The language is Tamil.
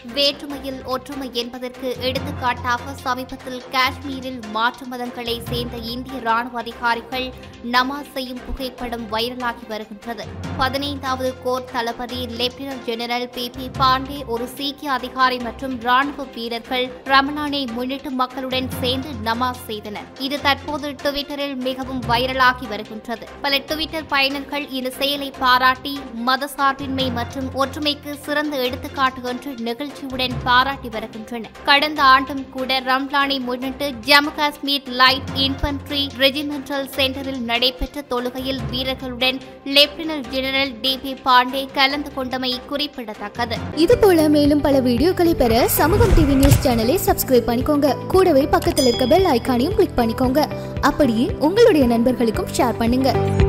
வேற்றுமையில் ஒற்றுமை என்பதற்கு எடுத்துக்காட்டாக சமீபத்தில் காஷ்மீரில் மாற்று மதங்களை சேர்ந்த இந்திய ராணுவ அதிகாரிகள் நமாஸ் செய்யும் புகைப்படம் வைரலாகி வருகின்றது பதினைந்தாவது கோர் தளபதி lieutenant general B B Pandey ஒரு சீக்கிய அதிகாரி மற்றும் ராணுவ வீரர்கள் ரமலானை முன்னிட்டு மக்களுடன் சேர்ந்து நமாஸ் செய்தனர் இது தற்போது டுவிட்டரில் மிகவும் வைரலாகி வருகின்றது பல டுவிட்டர் பயனர்கள் இந்த செயலை பாராட்டி மதசார்பின்மை மற்றும் ஒற்றுமைக்கு சிறந்த எடுத்துக்காட்டு என்று நிகழ்ச்சியுடன் பாராட்டி வருகின்றனர் கடந்த ஆண்டும் கூட ரம்லானை முன்னிட்டு Jammu Kashmir light infantry regimental சென்டரில் நடைபெற்ற தொழுகையில் வீரர்களுடன் lieutenant general D B Pandey கலந்து கொண்டமை குறிப்பிடத்தக்கது இது போல மேலும் பல வீடியோக்களை பெற சமூகம் டிவி நியூஸ் சேனலை சப்ஸ்கிரைப் பண்ணிக்கோங்க கூடவே பக்கத்தில் இருக்க பெல் ஐகானையும் கிளிக் பண்ணிக்கோங்க அப்படியே உங்களுடைய நண்பர்களுக்கும் ஷேர் பண்ணுங்க